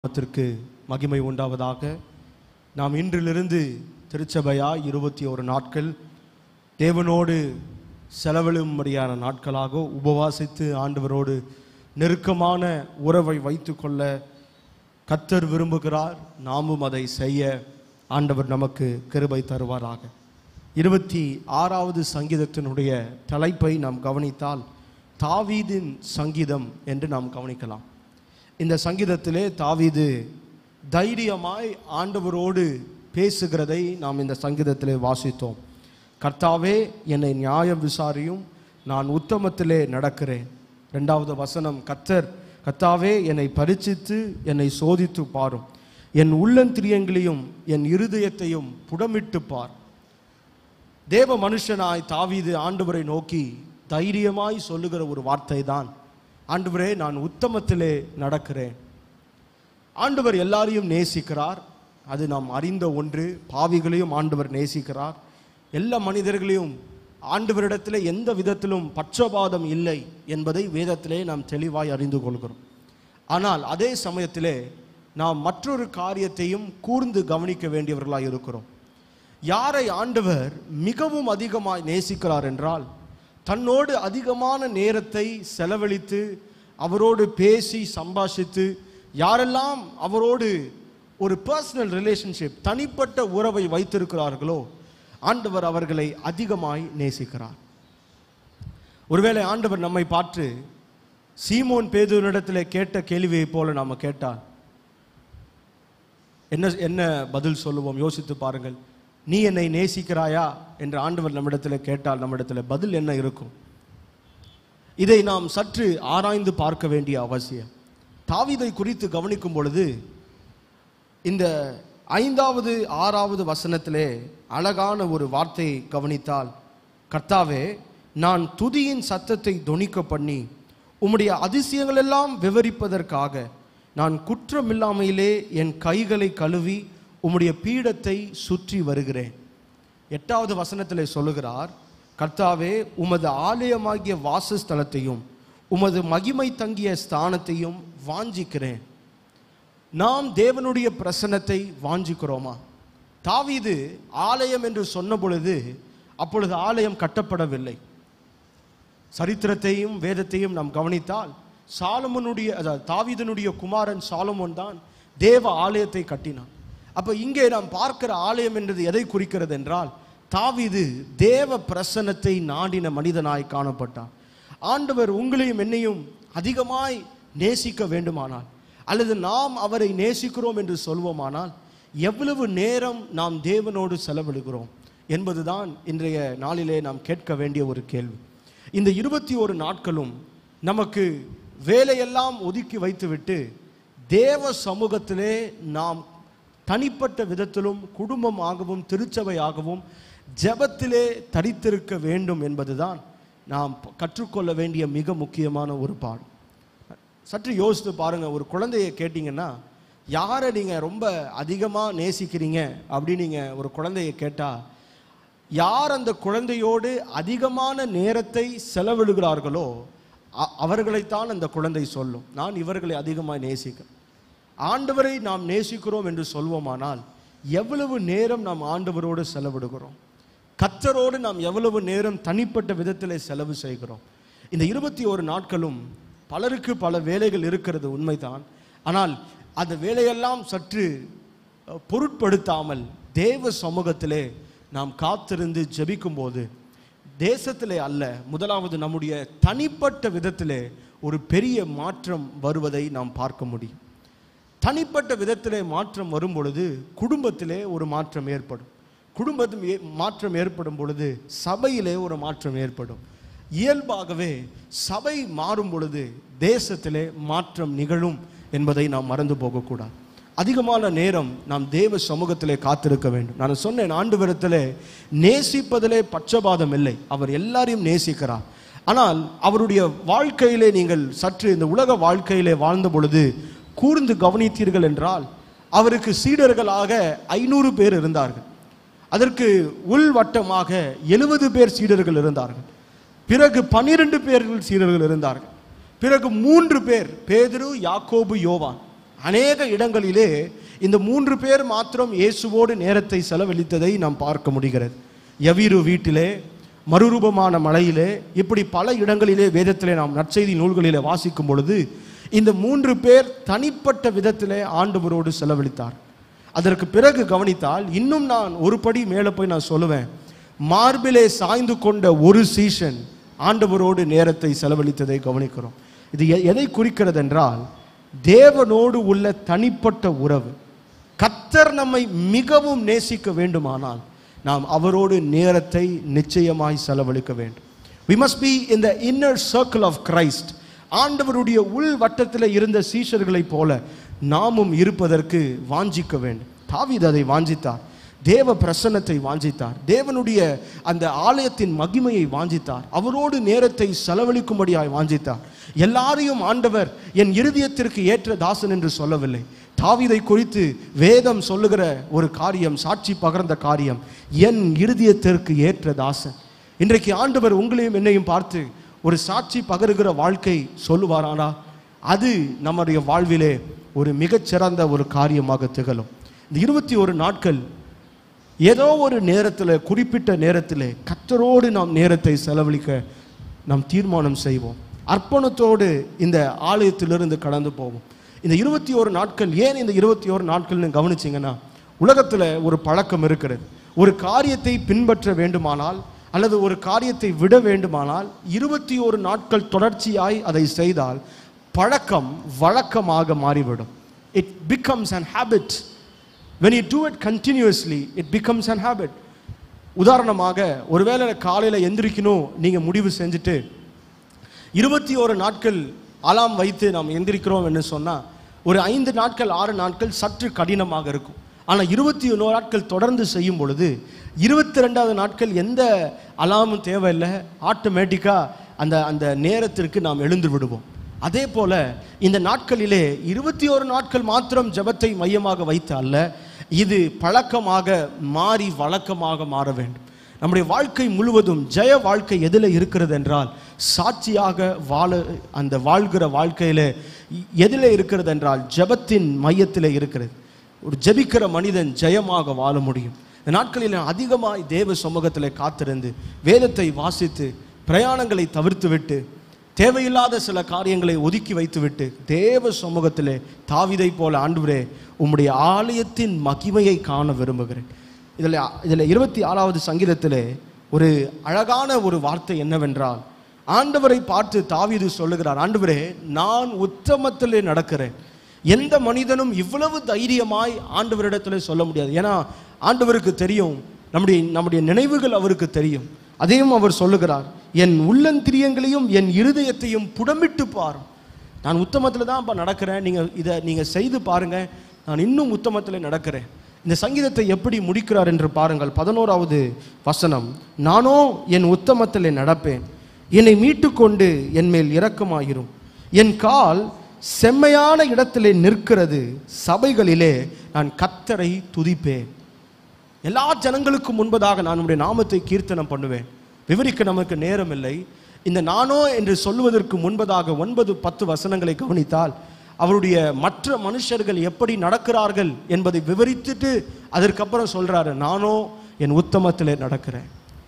நாமத்திற்கு மகிமை உண்டாவதாக நாம் இன்றிலிருந்து திருச்சபையாய் இருபத்தி ஒரு நாட்கள் தேவனோடு செலவிடும்படியான நாட்களாக உபவாசித்து ஆண்டவரோடு நெருக்கமான உறவை வைத்துக்கொள்ள கத்தர் விரும்புகிறார் நாமும் அதை செய்ய ஆண்டவர் நமக்கு கிருபை தருவாராக இருபத்தி ஆறாவது சங்கீதத்தினுடைய தலைப்பை நாம் கவனித்தால் தாவீதின் சங்கீதம் என்று நாம் கவனிக்கலாம் இந்த சங்கீதத்திலே தாவீது தைரியமாய் ஆண்டவரோடு பேசுகிறதை நாம் இந்த சங்கீதத்திலே வாசித்தோம் கர்த்தாவே என்னை நியாயம் விசாரியும் நான் உத்தமத்திலே நடக்கிறேன் ரெண்டாவது வசனம் கத்தர் கர்த்தாவே என்னை பரிச்சித்து என்னை சோதித்து பாரும் என் உள்ளந்திரியங்களையும் என் இருதயத்தையும் புடமிட்டு பார் தேவ மனுஷனாய் தாவீது ஆண்டவரை நோக்கி தைரியமாய் சொல்லுகிற ஒரு வார்த்தை தான் ஆண்டவரே நான் உத்தமத்திலே நடக்கிறேன் ஆண்டவர் எல்லாரையும் நேசிக்கிறார் அது நாம் அறிந்த ஒன்று பாவிகளையும் ஆண்டவர் நேசிக்கிறார் எல்லா மனிதர்களையும் ஆண்டவரிடத்திலே எந்த விதத்திலும் பட்சபாதம் இல்லை என்பதை வேதத்திலே நாம் தெளிவாய் அறிந்து கொள்கிறோம் ஆனால் அதே சமயத்திலே நாம் மற்றொரு காரியத்தையும் கூர்ந்து கவனிக்க வேண்டியவர்களாய் இருக்கிறோம் யாரை ஆண்டவர் மிகவும் அதிகமாய் நேசிக்கிறார் என்றால் தன்னோடு அதிகமான நேரத்தை செலவழித்து அவரோடு பேசி சம்பாஷித்து யாரெல்லாம் அவரோடு ஒரு பர்சனல் ரிலேஷன்ஷிப் தனிப்பட்ட உறவை வைத்திருக்கிறார்களோ ஆண்டவர் அவர்களை அதிகமாய் நேசிக்கிறார் ஒருவேளை ஆண்டவர் நம்மை பார்த்து சீமோன் பேதுவனிடத்தில் கேட்ட கேள்வியைப் போல நாம கேட்டால் என்ன என்ன பதில் சொல்லுவோம் யோசித்து பாருங்கள் நீ என்னை நேசிக்கிறாயா என்று ஆண்டவர் நம்மிடத்தில் கேட்டால் நம்மிடத்தில் பதில் என்ன இருக்கும் இதை நாம் சற்று ஆராய்ந்து பார்க்க வேண்டிய அவசியம் தாவீதை குறித்து கவனிக்கும் பொழுது இந்த ஐந்தாவது ஆறாவது வசனத்திலே அழகான ஒரு வார்த்தையை கவனித்தால் கர்த்தாவே நான் துதியின் சத்தத்தை தொனிக்க பண்ணி உம்முடைய அதிசயங்கள் எல்லாம் விவரிப்பதற்காக நான் குற்றமில்லாமையிலே என் கைகளை கழுவி உம்முடைய பீடத்தை சுற்றி வருகிறேன் எட்டாவது வசனத்திலே சொல்லுகிறார் கர்த்தாவே உமது ஆலயமாகிய வாசஸ்தலத்தையும் உமது மகிமை தங்கிய ஸ்தானத்தையும் வாஞ்சிக்கிறேன் நாம் தேவனுடைய பிரசன்னத்தை வாஞ்சிக்கிறோமா தாவீது ஆலயம் என்று சொன்ன பொழுது அப்பொழுது ஆலயம் கட்டப்படவில்லை சரித்திரத்தையும் வேதத்தையும் நாம் கவனித்தால் சாலமனுடைய அதாவது தாவீதனுடைய குமாரன் சாலமோன் தான் தேவ ஆலயத்தை கட்டினான் அப்ப இங்கே நாம் பார்க்கிற ஆலயம் என்றது எதை குறிக்கிறது என்றால் தாவீது தேவ பிரசன்னத்தை நாடின மனிதனாய் காணப்பட்டான் ஆண்டவர் உங்களையும் என்னையும் அதிகமாய் நேசிக்க வேண்டுமானால் அல்லது நாம் அவரை நேசிக்கிறோம் என்று சொல்வோமானால் எவ்வளவு நேரம் நாம் தேவனோடு செலவிடுகிறோம் என்பதுதான் இன்றைய நாளிலே நாம் கேட்க வேண்டிய ஒரு கேள்வி இந்த இருபத்தி ஒரு நாட்களும் நமக்கு வேலையெல்லாம் ஒதுக்கி வைத்துவிட்டு தேவ சமூகத்திலே நாம் தனிப்பட்ட விதத்திலும் குடும்பமாகவும் திருச்சபையாகவும் ஜெபத்திலே தரித்திருக்க வேண்டும் என்பதுதான் நாம் கற்றுக்கொள்ள வேண்டிய மிக முக்கியமான ஒரு பாடம் சற்று யோசித்து பாருங்க ஒரு குழந்தைய கேட்டிங்கன்னா யாரை நீங்கள் ரொம்ப அதிகமாக நேசிக்கிறீங்க அப்படின்னு நீங்கள் ஒரு குழந்தைய கேட்டால் யார் அந்த குழந்தையோடு அதிகமான நேரத்தை செலவிடுகிறார்களோ அ- அவர்களைத்தான் அந்த குழந்தை சொல்லும் நான் இவர்களை அதிகமாக நேசிக்க ஆண்டவரை நாம் நேசிக்கிறோம் என்று சொல்வோமானால் எவ்வளவு நேரம் நாம் ஆண்டவரோடு செலவிடுகிறோம் கத்தரோடு நாம் எவ்வளவு நேரம் தனிப்பட்ட விதத்தில் செலவு செய்கிறோம் இந்த இருபத்தி ஒரு நாட்களும் பலருக்கு பல வேலைகள் இருக்கிறது உண்மைதான் ஆனால் அந்த வேலையெல்லாம் சற்று அஹ், பொருட்படுத்தாமல் தேவ சமூகத்திலே நாம் காத்திருந்து ஜெபிக்கும் போது தேசத்திலே அல்ல முதலாவது நம்முடைய தனிப்பட்ட விதத்திலே ஒரு பெரிய மாற்றம் வருவதை நாம் பார்க்க முடியும் தனிப்பட்ட விதத்திலே மாற்றம் வரும் பொழுது குடும்பத்திலே ஒரு மாற்றம் ஏற்படும் குடும்பத்தில் ஏ- மாற்றம் ஏற்படும் பொழுது சபையிலே ஒரு மாற்றம் ஏற்படும் இயல்பாகவே சபை மாறும் பொழுது தேசத்திலே மாற்றம் நிகழும் என்பதை நாம் மறந்து போகக்கூடாது அதிகமான நேரம் நாம் தேவ சமூகத்திலே காத்திருக்க வேண்டும் நான் சொன்னேன் ஆண்டு நேசிப்பதிலே பட்சபாதம் இல்லை அவர் எல்லாரையும் நேசிக்கிறார் ஆனால் அவருடைய வாழ்க்கையிலே நீங்கள் சற்று இந்த உலக வாழ்க்கையிலே வாழ்ந்த பொழுது கூர்ந்து கவனித்தீர்கள் என்றால் அவருக்கு சீடர்களாக ஐநூறு பேர் இருந்தார்கள் அதற்கு உள்வட்டமாக எழுபது பேர் சீடர்கள் இருந்தார்கள் பிறகு பன்னிரண்டு பேர்கள் சீடர்கள் இருந்தார்கள் பிறகு மூன்று பேர் பேதுரு யாக்கோபு யோவான் அநேக இடங்களிலே இந்த மூன்று பேர் மாத்திரம் இயேசுவோடு நேரத்தை செலவழித்ததை நாம் பார்க்க முடிகிறது யவீரு வீட்டிலே மறுரூபமான மலையிலே இப்படி பல இடங்களிலே வேதத்திலே நாம் நற்செய்தி நூல்களிலே வாசிக்கும் பொழுது இந்த மூன்று பேர் தனிப்பட்ட விதத்திலே ஆண்டவரோடு செலவழித்தார் அதற்கு பிறகு கவனித்தால் இன்னும் நான் ஒரு படி மேலே போய் நான் சொல்லுவேன் மார்பிலே சாய்ந்து கொண்ட ஒரு சீஷன் ஆண்டவரோடு நேரத்தை செலவழித்ததை கவனிக்கிறோம் இது எ- எதை குறிக்கிறது என்றால் தேவனோடு உள்ள தனிப்பட்ட உறவு கத்தர் நம்மை மிகவும் நேசிக்க வேண்டுமானால் நாம் அவரோடு நேரத்தை நிச்சயமாய் செலவழிக்க வேண்டும் we must be in the inner circle of christ ஆண்டவருடைய உள் வட்டத்தில் இருந்த சீஷர்களைப் போல நாமும் இருப்பதற்கு வாஞ்சிக்க வேண்டும் தாவீது அதை வாஞ்சித்தார் தேவ பிரசன்னத்தை வாஞ்சித்தார் தேவனுடைய அந்த ஆலயத்தின் மகிமையை வாஞ்சித்தார் அவரோடு நேரத்தை செலவழிக்கும்படியாய் வாஞ்சித்தார் எல்லாரையும் ஆண்டவர் என் இருதயத்திற்கு ஏற்ற தாசன் என்று சொல்லவில்லை தாவீதை குறித்து வேதம் சொல்லுகிற ஒரு காரியம் சாட்சி பகர்ந்த காரியம் என் இருதயத்திற்கு ஏற்ற தாசன் இன்றைக்கு ஆண்டவர் உங்களையும் என்னையும் பார்த்து ஒரு சாட்சி பகருகிற வாழ்க்கை சொல்லுவாரானா அது நம்முடைய வாழ்விலே ஒரு மிகச்சிறந்த ஒரு காரியமாக திகழும் இந்த இருபத்தி ஒரு நாட்கள் ஏதோ ஒரு நேரத்தில் குறிப்பிட்ட நேரத்தில் கத்தரோடு நாம் நேரத்தை செலவழிக்க நாம் தீர்மானம் செய்வோம் அர்ப்பணத்தோடு இந்த ஆலயத்திலிருந்து கடந்து போவோம் இந்த இருபத்தி ஒரு நாட்கள் ஏன் இந்த இருபத்தி ஒரு நாட்கள்னு கவனிச்சிங்கன்னா உலகத்தில் ஒரு பழக்கம் இருக்கிறது ஒரு காரியத்தை பின்பற்ற வேண்டுமானால் அல்லது ஒரு காரியத்தை விட வேண்டுமானால் இருபத்தி ஒரு நாட்கள் தொடர்ச்சியாய் அதை செய்தால் பழக்கம் வழக்கமாக மாறிவிடும் it becomes an habit when you do it continuously it becomes an habit உதாரணமாக ஒருவேளை காலையில் எந்திரிக்கணும் நீங்கள் முடிவு செஞ்சுட்டு இருபத்தி ஒரு நாட்கள் அலாம் வைத்து நாம் எந்திரிக்கிறோம் என்று சொன்னால் ஒரு ஐந்து நாட்கள் ஆறு நாட்கள் சற்று கடினமாக இருக்கும் ஆனால் இருபத்தி ஒன்று நாட்கள் தொடர்ந்து செய்யும் பொழுது இருபத்தி ரெண்டாவது நாட்கள் எந்த அலாமும் தேவையில்லை ஆட்டோமேட்டிக்காக அந்த அந்த நேரத்திற்கு நாம் எழுந்து விடுவோம் அதே போல இந்த நாட்களிலே இருபத்தி ஒரு நாட்கள் மாத்திரம் ஜெபத்தை மையமாக வைத்து அல்ல இது பழக்கமாக மாறி வழக்கமாக மாற வேண்டும் நம்முடைய வாழ்க்கை முழுவதும் ஜெய வாழ்க்கை எதில் இருக்கிறது என்றால் சாட்சியாக வாழ அந்த வாழ்கிற வாழ்க்கையில எதில் இருக்கிறது என்றால் ஜெபத்தின் மையத்தில் இருக்கிறது ஒரு ஜெபிக்கிற மனிதன் ஜெயமாக வாழ முடியும் இந்த நாட்களில் அதிகமாய் தேவ சமூகத்தில் காத்திருந்து வேதத்தை வாசித்து பிரயாணங்களை தவிர்த்து விட்டு தேவையில்லாத சில காரியங்களை ஒதுக்கி வைத்துவிட்டு தேவ சமூகத்திலே தாவிதை போல ஆண்டவரே உம்முடைய ஆலயத்தின் மகிமையை காண விரும்புகிறேன் இதில் இதில் இருபத்தி ஆறாவது சங்கீதத்திலே ஒரு அழகான ஒரு வார்த்தை என்னவென்றால் ஆண்டவரை பார்த்து தாவீது சொல்லுகிறார் ஆண்டவரே நான் உத்தமத்திலே நடக்கிறேன் எந்த மனிதனும் இவ்வளவு தைரியமாய் ஆண்டவரிடத்தில் சொல்ல முடியாது ஏன்னா ஆண்டவருக்கு தெரியும் நம்முடைய நம்முடைய நினைவுகள் அவருக்கு தெரியும் அதையும் அவர் சொல்லுகிறார் என் உள்ளந்திரியங்களையும் என் இருதயத்தையும் புடமிட்டு பாரும் நான் உத்தமத்தில் தான் இப்போ நடக்கிறேன் நீங்கள் இதை நீங்கள் செய்து பாருங்க நான் இன்னும் உத்தமத்தில் நடக்கிறேன் இந்த சங்கீதத்தை எப்படி முடிக்கிறார் என்று பாருங்கள் பதினோராவது வசனம் நானோ என் உத்தமத்தில் நடப்பேன் என்னை மீட்டுக்கொண்டு என் மேல் இரக்கமாயிரும் என் கால் செம்மையான இடத்திலே நிற்கிறது சபைகளிலே நான் கத்தரை துதிப்பேன் எல்லா ஜனங்களுக்கும் முன்பதாக நான் உம்முடைய நாமத்தை கீர்த்தனம் பண்ணுவேன் விவரிக்க நமக்கு நேரம் இல்லை இந்த நானோ என்று சொல்லுவதற்கு முன்பதாக ஒன்பது பத்து வசனங்களை கவனித்தால் அவருடைய மற்ற மனுஷர்கள் எப்படி நடக்கிறார்கள் என்பதை விவரித்துட்டு அதற்கப்புறம் சொல்றாரு நானோ என் உத்தமத்திலே நடக்கிறேன்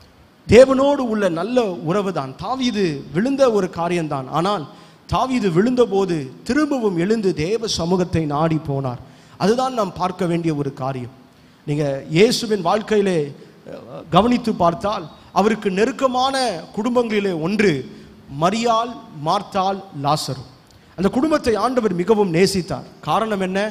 தேவனோடு உள்ள நல்ல உறவு தான் தாவீது விழுந்த ஒரு காரியம்தான் ஆனால் தாவீது விழுந்தபோது திரும்பவும் எழுந்து தேவ சமூகத்தை நாடி போனார் அதுதான் நாம் பார்க்க வேண்டிய ஒரு காரியம் நீங்க இயேசுவின் வாழ்க்கையிலே அஹ், கவனித்து பார்த்தால் அவருக்கு நெருக்கமான குடும்பங்களிலே ஒன்று மரியாள் மார்த்தாள் லாசரு அந்த குடும்பத்தை ஆண்டவர் மிகவும் நேசித்தார் காரணம் என்ன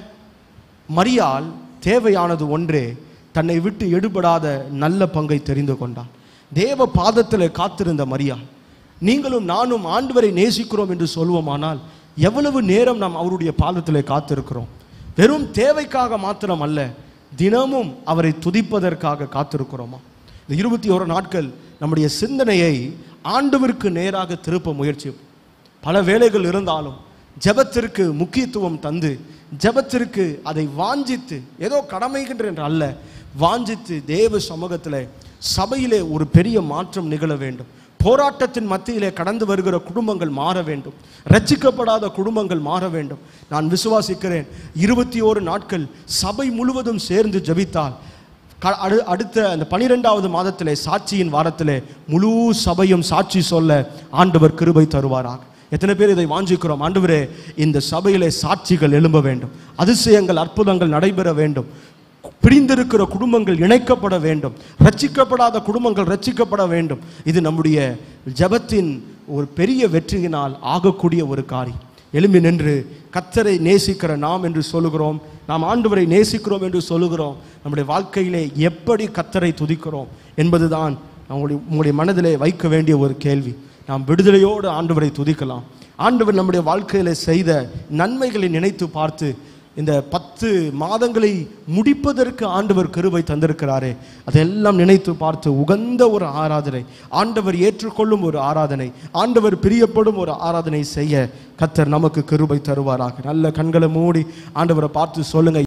மரியாள் தேவையானது ஒன்றே தன்னை விட்டு எடுபடாத நல்ல பங்கை தெரிந்து கொண்டாள் தேவ பாதத்தில் காத்திருந்த மரியாள் நீங்களும் நானும் ஆண்டவரை நேசிக்கிறோம் என்று சொல்வோமானால் எவ்வளவு நேரம் நாம் அவருடைய பாதத்தில் காத்திருக்கிறோம் வெறும் தேவைக்காக மாத்திரம் அல்ல தினமும் அவரை துதிப்பதற்காக காத்திருக்கிறோமா இந்த இருபத்தி ஓரு நாட்கள் நம்முடைய சிந்தனையை ஆண்டவருக்கு நேராக திருப்ப முயற்சி பல வேலைகள் இருந்தாலும் ஜெபத்திற்கு முக்கியத்துவம் தந்து ஜெபத்திற்கு அதை வாஞ்சித்து ஏதோ கடமைகின்ற என்று அல்ல வாஞ்சித்து தேவ சமூகத்தில் சபையிலே ஒரு பெரிய மாற்றம் நிகழ வேண்டும் போராட்டத்தின் மத்தியிலே கடந்து வருகிற குடும்பங்கள் மாற வேண்டும் ரட்சிக்கப்படாத குடும்பங்கள் மாற வேண்டும் நான் விசுவாசிக்கிறேன் இருபத்தி ஓரு நாட்கள் சபை முழுவதும் சேர்ந்து ஜெபித்தால் க- அடு- அடுத்த அந்த பனிரெண்டாவது மாதத்திலே சாட்சியின் வாரத்திலே முழு சபையும் சாட்சி சொல்ல ஆண்டவர் கிருபை தருவாராக எத்தனை பேர் இதை வாஞ்சிக்கிறோம் ஆண்டவரே இந்த சபையிலே சாட்சிகள் எழும்ப வேண்டும் அதிசயங்கள் அற்புதங்கள் நடைபெற வேண்டும் பிரிந்திருக்கிற குடும்பங்கள் இணைக்கப்பட வேண்டும் ரட்சிக்கப்படாத குடும்பங்கள் ரட்சிக்கப்பட வேண்டும் இது நம்முடைய ஜெபத்தின் ஒரு பெரிய வெற்றியினால் ஆகக்கூடிய ஒரு காரியம் எழும்பி நின்று கத்தரை நேசிக்கிற நாம் என்று சொல்லுகிறோம் நாம் ஆண்டவரை நேசிக்கிறோம் என்று சொல்லுகிறோம் நம்முடைய வாழ்க்கையிலே எப்படி கத்தரை துதிக்கிறோம் என்பதுதான் உங்களுடைய உங்களுடைய மனதிலே வைக்க வேண்டிய ஒரு கேள்வி நாம் விடுதலையோடு ஆண்டவரை துதிக்கலாம் ஆண்டவர் நம்முடைய வாழ்க்கையில செய்த நன்மைகளை நினைத்து பார்த்து இந்த பத்து மாதங்களை முடிப்பதற்கு ஆண்டவர் கிருபை தந்திருக்கிறாரே அதெல்லாம் நினைத்து பார்த்து உகந்த ஒரு ஆராதனை ஆண்டவர் ஏற்றுக்கொள்ளும் ஒரு ஆராதனை ஆண்டவர் பிரியப்படும் ஒரு ஆராதனை செய்ய கத்தர் நமக்கு கிருபை தருவாராக நல்ல கண்களை மூடி ஆண்டவரை பார்த்து சொல்லுங்க